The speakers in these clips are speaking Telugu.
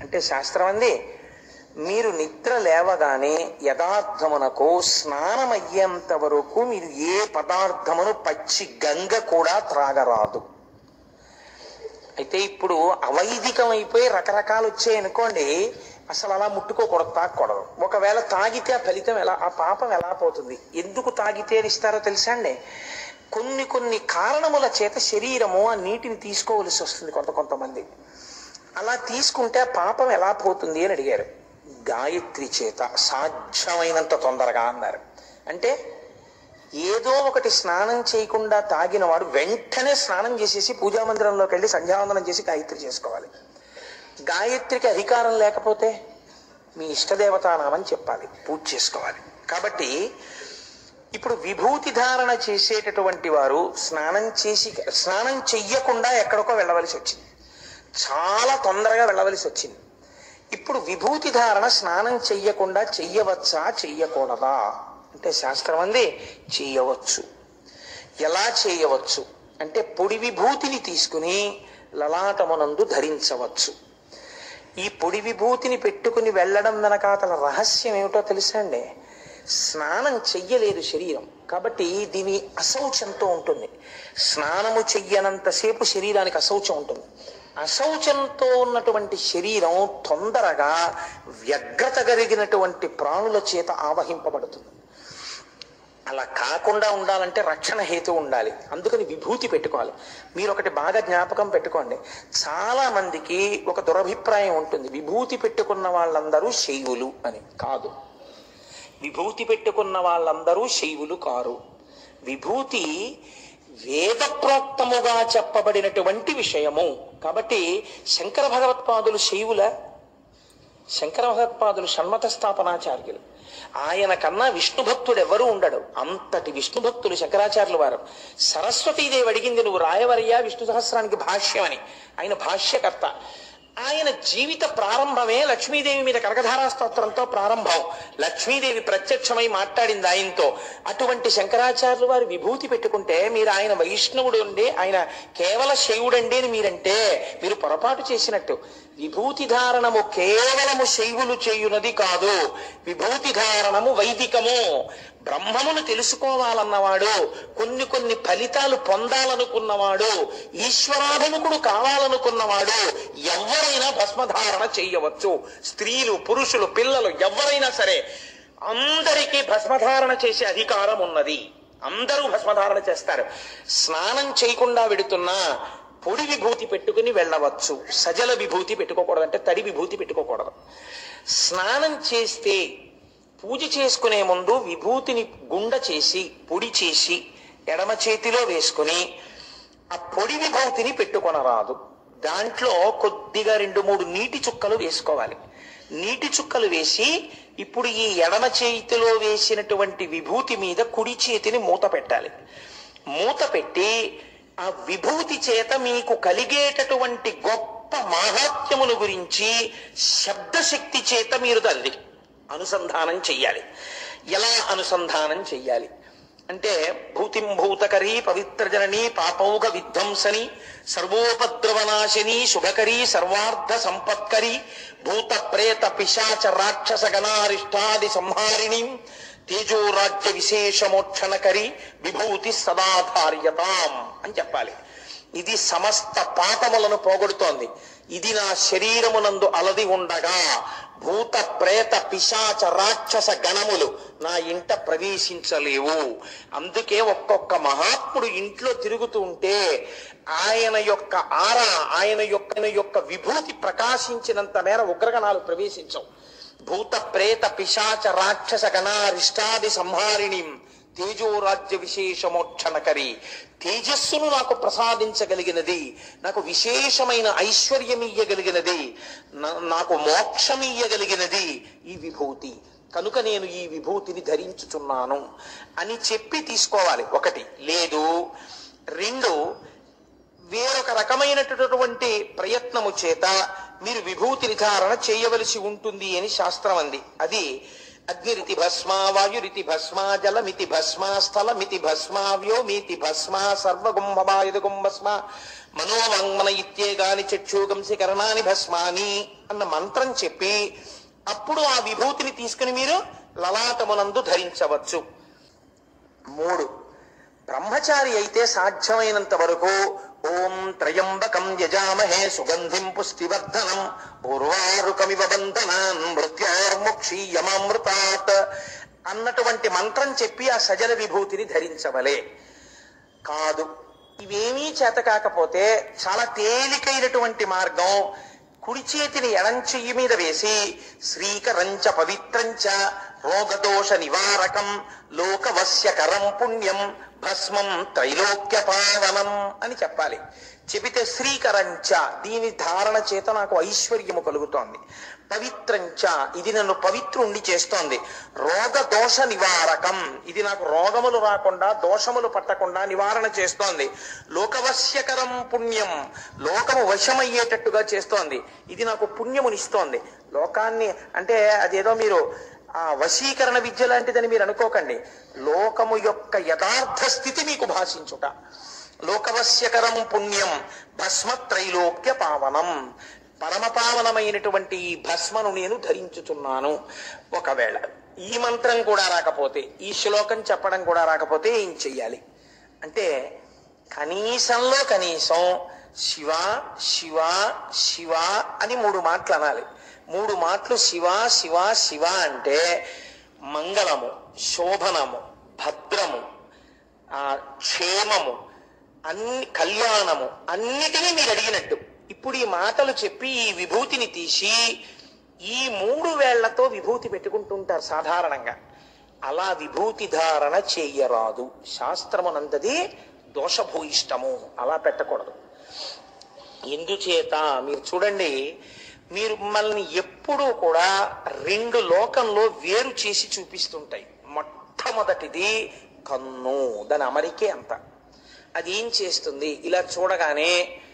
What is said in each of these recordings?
అంటే శాస్త్రం అంది మీరు నిద్ర లేవగానే యథార్థమునకు స్నానం అయ్యేంత వరకు మీరు ఏ పదార్థమును పచ్చి గంగ కూడా త్రాగరాదు అయితే ఇప్పుడు అవైదికం అయిపోయి రకరకాలు వచ్చాయి అనుకోండి అసలు అలా ముట్టుకోకూడదు తాగకూడదు ఒకవేళ తాగితే ఆ ఫలితం ఎలా ఆ పాపం ఎలా పోతుంది ఎందుకు తాగితే ఇస్తారో తెలుసా అండి కొన్ని కొన్ని కారణముల చేత శరీరము ఆ నీటిని తీసుకోవలసి వస్తుంది కొంత కొంతమంది అలా తీసుకుంటే ఆ పాపం ఎలా పోతుంది అని అడిగారు గాయత్రి చేత సాధ్యమైనంత తొందరగా అన్నారు అంటే ఏదో ఒకటి స్నానం చేయకుండా తాగిన వాడు వెంటనే స్నానం చేసేసి పూజా మందిరంలోకి వెళ్ళి సంధ్యావందనం చేసి గాయత్రి చేసుకోవాలి గాయత్రికి అధికారం లేకపోతే మీ ఇష్టదేవతానామని చెప్పాలి పూజ చేసుకోవాలి కాబట్టి ఇప్పుడు విభూతి ధారణ చేసేటటువంటి వారు స్నానం చేసి స్నానం చెయ్యకుండా ఎక్కడికో వెళ్ళవలసి వచ్చింది చాలా తొందరగా వెళ్ళవలసి వచ్చింది ఇప్పుడు విభూతి ధారణ స్నానం చెయ్యకుండా చెయ్యవచ్చా చెయ్యకూడదా అంటే శాస్త్రం అంది చెయ్యవచ్చు ఎలా చేయవచ్చు అంటే పొడి విభూతిని తీసుకుని లలాటమునందు ధరించవచ్చు ఈ పొడి విభూతిని పెట్టుకుని వెళ్ళడం వెనకాతల రహస్యం ఏమిటో తెలుసా అండి స్నానం చెయ్యలేదు శరీరం కాబట్టి దీని అశౌచంతో ఉంటుంది స్నానము చెయ్యనంతసేపు శరీరానికి అశౌచం ఉంటుంది అశౌచంతో ఉన్నటువంటి శరీరం తొందరగా వ్యగ్రత కలిగినటువంటి ప్రాణుల చేత ఆవహింపబడుతుంది అలా కాకుండా ఉండాలంటే రక్షణ హేతు ఉండాలి అందుకని విభూతి పెట్టుకోవాలి మీరు ఒకటి బాగా జ్ఞాపకం పెట్టుకోండి చాలా మందికి ఒక దురభిప్రాయం ఉంటుంది విభూతి పెట్టుకున్న వాళ్ళందరూ శైవులు అని కాదు విభూతి పెట్టుకున్న వాళ్ళందరూ శైవులు కారు విభూతి వేద ప్రోక్తముగా చెప్పబడినటువంటి విషయము కాబట్టి శంకర భగవత్పాదులు శైవుల శంకర భగవత్పాదులు షణ్మత స్థాపనాచార్యులు ఆయన కన్నా విష్ణు భక్తుడు ఎవరు ఉండడు అంతటి విష్ణు భక్తులు శంకరాచార్యులు వారు సరస్వతీదేవి అడిగింది నువ్వు రాయవరయ్యా విష్ణు సహస్రానికి భాష్యం అని ఆయన భాష్యకర్త ఆయన జీవిత ప్రారంభమే లక్ష్మీదేవి మీద కనకధారా స్తోత్రంతో ప్రారంభం లక్ష్మీదేవి ప్రత్యక్షమై మాట్లాడింది ఆయనతో అటువంటి శంకరాచార్యులు వారు విభూతి పెట్టుకుంటే మీరు ఆయన వైష్ణవుడు అండి ఆయన కేవల శైవుడండి అని మీరంటే మీరు పొరపాటు చేసినట్టు విభూతి ధారణము కేవలము శైవులు చేయునది కాదు విభూతి ధారణము వైదికము బ్రహ్మమును తెలుసుకోవాలన్నవాడు కొన్ని కొన్ని ఫలితాలు పొందాలనుకున్నవాడు ఈశ్వరాభిముఖుడు కావాలనుకున్నవాడు ఎవరైనా భస్మధారణ చేయవచ్చు స్త్రీలు పురుషులు పిల్లలు ఎవరైనా సరే అందరికీ భస్మధారణ చేసే అధికారం ఉన్నది అందరూ భస్మధారణ చేస్తారు స్నానం చేయకుండా వెడుతున్నా పొడి విభూతి పెట్టుకుని వెళ్ళవచ్చు సజల విభూతి పెట్టుకోకూడదు అంటే తడి విభూతి పెట్టుకోకూడదు స్నానం చేస్తే పూజ చేసుకునే ముందు విభూతిని గుండ చేసి పొడి చేసి ఎడమ చేతిలో వేసుకుని ఆ పొడి విభూతిని పెట్టుకొనరాదు దాంట్లో కొద్దిగా రెండు మూడు నీటి చుక్కలు వేసుకోవాలి నీటి చుక్కలు వేసి ఇప్పుడు ఈ ఎడమ చేతిలో వేసినటువంటి విభూతి మీద కుడి చేతిని మూత పెట్టాలి మూత పెట్టి ఆ విభూతి చేత మీకు కలిగేటటువంటి గొప్ప మాహాత్మ్యమును గురించి శబ్దశక్తి చేత మీరు తల్లి అనుసంధానం చెయ్యాలి ఎలా అనుసంధానం చెయ్యాలి అంటే భూతిం భూతకరీ పవిత్రజనని పాపౌఘ విధ్వంసని సర్వోపద్రవనాశిని శుభకరీ సర్వార్థ సంపత్కరి భూత ప్రేత పిశాచ రాక్షస గణారిష్టాది సంహారిణి తేజోరాజ్య విశేషమోక్షణకరి విభూతి సదాధార్యతాం అని చెప్పాలి ఇది సమస్త పాపములను పోగొడుతోంది ఇది నా శరీరమునందు అలది ఉండగా భూత ప్రేత పిశాచ రాక్షస గణములు నా ఇంట ప్రవేశించలేవు అందుకే ఒక్కొక్క మహాత్ముడు ఇంట్లో తిరుగుతూ ఉంటే ఆయన యొక్క ఆర ఆయన యొక్క ఆయన యొక్క విభూతి ప్రకాశించినంత మేర ఉగ్రగణాలు ప్రవేశించవు భూత ప్రేత పిశాచ రాక్షస గణారిష్టాది సంహారిణి తేజోరాజ్య విశేషమోక్షణకరి తేజస్సును నాకు ప్రసాదించగలిగినది నాకు విశేషమైన ఐశ్వర్యం ఇయ్యగలిగినది నా- నాకు మోక్షం ఇయ్యగలిగినది ఈ విభూతి కనుక నేను ఈ విభూతిని ధరించుచున్నాను అని చెప్పి తీసుకోవాలి ఒకటి లేదు రెండు వేరొక రకమైనటువంటి ప్రయత్నము చేత మీరు విభూతి నిర్ధారణ చేయవలసి ఉంటుంది అని శాస్త్రం అంది అది అగ్నిరితి భస్మా వాయురితి భస్మా జలమితి భస్మా స్థలమితి భస్మా వ్యోమితి భస్మా సర్వగుంభమాయుధగుం భస్మ మనోవాంగ్మన ఇత్యేగాని చక్షుగంసి కరణాని భస్మాని అన్న మంత్రం చెప్పి అప్పుడు ఆ విభూతిని తీసుకుని మీరు లలాటమునందు ధరించవచ్చు మూడు బ్రహ్మచారి అయితే సాధ్యమైనంత వరకు ఓం త్రయంబకం యజామహే సుగంధిం పుష్టివర్ధనం పూర్వారుకమివ బంధనాన్ మృత్యోర్ముక్షీయమామృతాత్ అన్నటువంటి మంత్రం చెప్పి ఆ సజల విభూతిని ధరించవలే కాదు ఇవేమీ చేత కాకపోతే చాలా తేలికైనటువంటి మార్గం కుడి చేతిని ఎడం చెయ్యి మీద వేసి శ్రీకరంచ పవిత్రంచ రోగదోష నివారకం లోకవశ్యకరం పుణ్యం భస్మం త్రైలోక్య పావనం అని చెప్పాలి చెబితే శ్రీకరంచ దీని ధారణ చేత నాకు ఐశ్వర్యము కలుగుతోంది పవిత్రంచ ఇది నన్ను పవిత్రుండి చేస్తోంది రోగ దోష నివారకం ఇది నాకు రోగములు రాకుండా దోషములు పట్టకుండా నివారణ చేస్తోంది లోకవశ్యకరం పుణ్యం లోకము వశమయ్యేటట్టుగా చేస్తోంది ఇది నాకు పుణ్యమునిస్తోంది లోకాన్ని అంటే అదేదో మీరు ఆ వశీకరణ విద్య లాంటిదని మీరు అనుకోకండి లోకము యొక్క యథార్థ స్థితి మీకు భాషించుట లోకవశ్యకరం పుణ్యం భస్మ త్రైలోక్య పావనం పరమ పావనమైనటువంటి ఈ భస్మను నేను ధరించుచున్నాను ఒకవేళ ఈ మంత్రం కూడా రాకపోతే ఈ శ్లోకం చెప్పడం కూడా రాకపోతే ఏం చెయ్యాలి అంటే కనీసంలో కనీసం శివ శివ శివ అని మూడు మాటలు అనాలి మూడు మాటలు శివ శివ శివ అంటే మంగళము శోభనము భద్రము ఆ క్షేమము అన్ని కళ్యాణము అన్నిటినీ మీరు అడిగినట్టు ఇప్పుడు ఈ మాటలు చెప్పి ఈ విభూతిని తీసి ఈ మూడు వేళ్లతో విభూతి పెట్టుకుంటుంటారు సాధారణంగా అలా విభూతి ధారణ చెయ్యరాదు శాస్త్రమునందది దోషభూయిష్టము అలా పెట్టకూడదు ఎందుచేత మీరు చూడండి మీరు మిమ్మల్ని ఎప్పుడూ కూడా రెండు లోకంలో వేరు చేసి చూపిస్తుంటాయి మొట్టమొదటిది కన్ను దాని అమరికే అంత అది ఏం చేస్తుంది ఇలా చూడగానే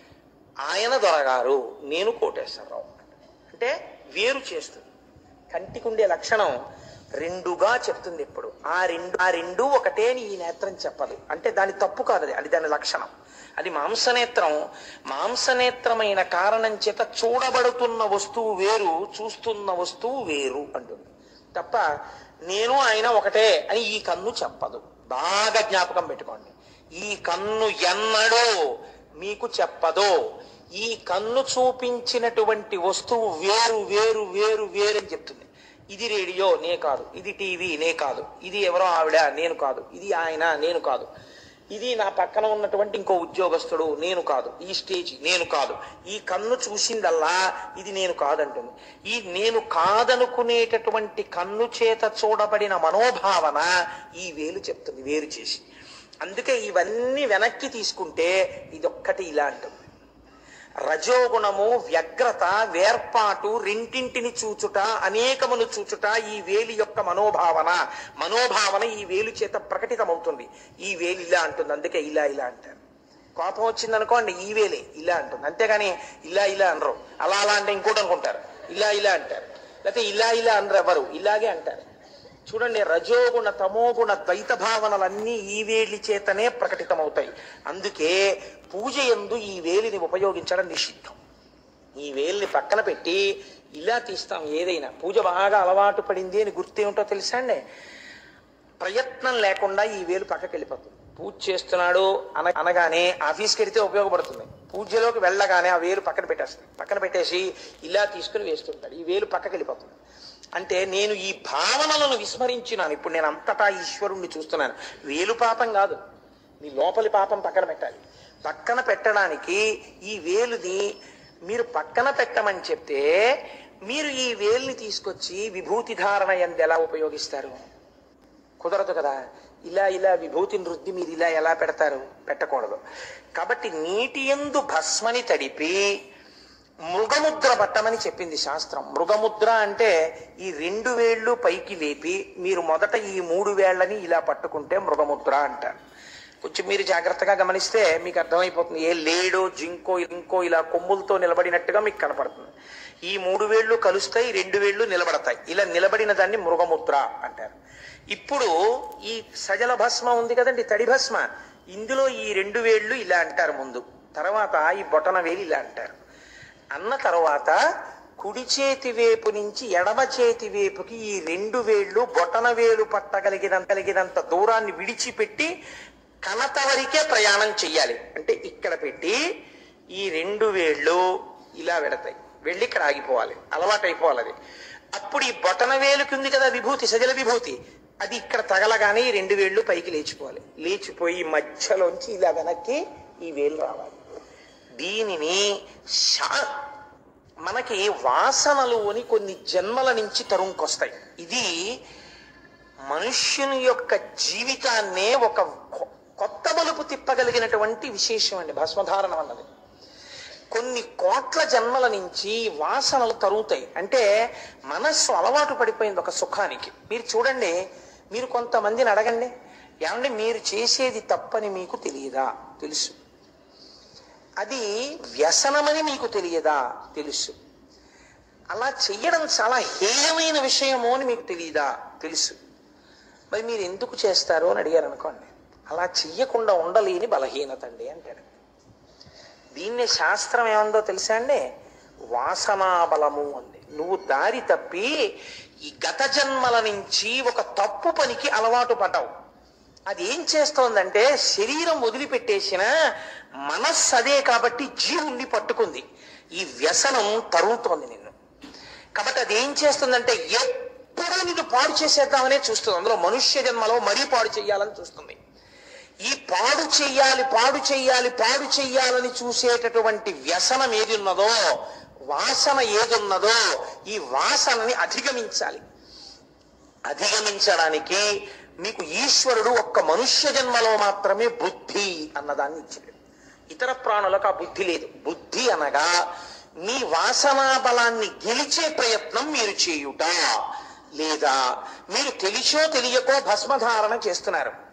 ఆయన దొరగారు నేను కోటేశ్వరరావు అంటే వేరు చేస్తుంది కంటికి ఉండే లక్షణం రెండుగా చెప్తుంది ఎప్పుడు ఆ రెండు ఆ రెండు ఒకటే అని ఈ నేత్రం చెప్పదు అంటే దాని తప్పు కాదు అది అది దాని లక్షణం అది మాంసనేత్రం మాంసనేత్రమైన కారణం చేత చూడబడుతున్న వస్తువు వేరు చూస్తున్న వస్తువు వేరు అంటుంది తప్ప నేను ఆయన ఒకటే అని ఈ కన్ను చెప్పదు బాగా జ్ఞాపకం పెట్టుకోండి ఈ కన్ను ఎన్నడో మీకు చెప్పదో ఈ కన్ను చూపించినటువంటి వస్తువు వేరు వేరు వేరు వేరు అని చెప్తుంది ఇది రేడియో నే కాదు ఇది టీవీ నే కాదు ఇది ఎవరో ఆవిడ నేను కాదు ఇది ఆయన నేను కాదు ఇది నా పక్కన ఉన్నటువంటి ఇంకో ఉద్యోగస్తుడు నేను కాదు ఈ స్టేజ్ నేను కాదు ఈ కన్ను చూసిందల్లా ఇది నేను కాదంటుంది ఈ నేను కాదనుకునేటటువంటి కన్ను చేత చూడబడిన మనోభావన ఈ వేలు చెప్తుంది వేరు చేసి అందుకే ఇవన్నీ వెనక్కి తీసుకుంటే ఇదొక్కటి ఇలా అంటుంది రజోగుణము వ్యగ్రత వేర్పాటు రెంటింటిని చూచుట అనేకమును చూచుట ఈ వేలి యొక్క మనోభావన మనోభావన ఈ వేలు చేత ప్రకటితమవుతుంది ఈ వేలి ఇలా అంటుంది అందుకే ఇలా ఇలా అంటారు కోపం వచ్చింది అనుకోండి ఈ వేలే ఇలా అంటుంది అంతేగాని ఇలా ఇలా అనరు అలా అలా అంటే ఇంకోటి అనుకుంటారు ఇలా ఇలా అంటారు లేకపోతే ఇలా ఇలా అనరు ఎవరు ఇలాగే అంటారు చూడండి రజోగుణ తమోగుణ ద్వైత భావనలన్నీ ఈ వేలి చేతనే ప్రకటితమవుతాయి అందుకే పూజ ఎందు ఈ వేలిని ఉపయోగించడం నిషిద్ధం ఈ వేలిని పక్కన పెట్టి ఇలా తీస్తాం ఏదైనా పూజ బాగా అలవాటు పడింది అని గుర్తేమిటో తెలుసా అండి ప్రయత్నం లేకుండా ఈ వేలు పక్కకి వెళ్ళిపోతుంది పూజ చేస్తున్నాడు అన అనగానే ఆఫీస్కి వెడితే ఉపయోగపడుతుంది పూజలోకి వెళ్ళగానే ఆ వేలు పక్కన పెట్టేస్తుంది పక్కన పెట్టేసి ఇలా తీసుకుని వేస్తుంటాడు ఈ వేలు పక్కకి వెళ్ళిపోతుంది అంటే నేను ఈ భావనలను విస్మరించినాను ఇప్పుడు నేను అంతటా ఈశ్వరుణ్ణి చూస్తున్నాను వేలు పాపం కాదు మీ లోపలి పాపం పక్కన పెట్టాలి పక్కన పెట్టడానికి ఈ వేలుని మీరు పక్కన పెట్టమని చెప్తే మీరు ఈ వేలుని తీసుకొచ్చి విభూతి ధారణ ఎందు ఎలా ఉపయోగిస్తారు కుదరదు కదా ఇలా ఇలా విభూతిని రుద్ది మీరు ఇలా ఎలా పెడతారు పెట్టకూడదు కాబట్టి నీటి ఎందు భస్మని తడిపి మృగముద్ర పట్టమని చెప్పింది శాస్త్రం మృగముద్ర అంటే ఈ రెండు వేళ్ళు పైకి లేపి మీరు మొదట ఈ మూడు వేళ్ళని ఇలా పట్టుకుంటే మృగముద్ర అంటారు కొంచెం మీరు జాగ్రత్తగా గమనిస్తే మీకు అర్థమైపోతుంది ఏ లేడో జింకో ఇంకో ఇలా కొమ్ములతో నిలబడినట్టుగా మీకు కనపడుతుంది ఈ మూడు వేళ్ళు కలుస్తాయి రెండు వేళ్ళు నిలబడతాయి ఇలా నిలబడిన దాన్ని మృగముద్ర అంటారు ఇప్పుడు ఈ సజల భస్మ ఉంది కదండి తడి భస్మ ఇందులో ఈ రెండు వేళ్ళు ఇలా అంటారు ముందు తర్వాత ఈ బొటన వేలు ఇలా అంటారు అన్న తర్వాత కుడి చేతి వేపు నుంచి ఎడమ చేతి వేపుకి ఈ రెండు వేళ్ళు బొటన వేలు పట్టగలిగినంత కలిగినంత దూరాన్ని విడిచిపెట్టి కనత వరకే ప్రయాణం చెయ్యాలి అంటే ఇక్కడ పెట్టి ఈ రెండు వేళ్ళు ఇలా వెడతాయి వెళ్ళి ఇక్కడ ఆగిపోవాలి అలవాటు అయిపోవాలి అది అప్పుడు ఈ బొటన వేలుకి ఉంది కదా విభూతి సజల విభూతి అది ఇక్కడ తగలగానే ఈ రెండు వేళ్ళు పైకి లేచిపోవాలి లేచిపోయి మధ్యలోంచి ఇలా వెనక్కి ఈ వేలు రావాలి దీనిని శా మనకి వాసనలు అని కొన్ని జన్మల నుంచి తరుంకొస్తాయి ఇది మనుష్యుని యొక్క జీవితాన్నే ఒక కొ- కొత్త మలుపు తిప్పగలిగినటువంటి విశేషం అండి భస్మధారణం అన్నది కొన్ని కోట్ల జన్మల నుంచి వాసనలు తరుగుతాయి అంటే మనస్సు అలవాటు పడిపోయింది ఒక సుఖానికి మీరు చూడండి మీరు కొంతమందిని అడగండి ఏమంటే మీరు చేసేది తప్పని మీకు తెలియదా తెలుసు అది వ్యసనమని మీకు తెలియదా తెలుసు అలా చెయ్యడం చాలా హేయమైన విషయము అని మీకు తెలియదా తెలుసు మరి మీరు ఎందుకు చేస్తారు అని అడిగారు అనుకోండి అలా చెయ్యకుండా ఉండలేని బలహీనత అండి అంటాడు దీన్ని శాస్త్రం ఏముందో తెలుసా అండి వాసనా బలము అంది నువ్వు దారి తప్పి ఈ గత జన్మల నుంచి ఒక తప్పు పనికి అలవాటు పడ్డావు అది ఏం చేస్తోందంటే శరీరం వదిలిపెట్టేసిన మనస్సు అదే కాబట్టి జీవుణ్ణి పట్టుకుంది ఈ వ్యసనం తరుగుతోంది నిన్ను కాబట్టి అది ఏం చేస్తుందంటే ఎప్పుడూ నిన్ను పాడు చేసేద్దామనే చూస్తుంది అందులో మనుష్య జన్మలో మరీ పాడు చేయాలని చూస్తుంది ఈ పాడు చెయ్యాలి పాడు చెయ్యాలి పాడు చెయ్యాలని చూసేటటువంటి వ్యసనం ఏది ఉన్నదో వాసన ఏదున్నదో ఈ వాసనని అధిగమించాలి అధిగమించడానికి మీకు ఈశ్వరుడు ఒక్క మనుష్య జన్మలో మాత్రమే బుద్ధి అన్నదాన్ని ఇచ్చాడు ఇతర ప్రాణులకు ఆ బుద్ధి లేదు బుద్ధి అనగా మీ వాసనా బలాన్ని గెలిచే ప్రయత్నం మీరు చేయుట లేదా మీరు తెలిసో తెలియకో భస్మధారణ చేస్తున్నారు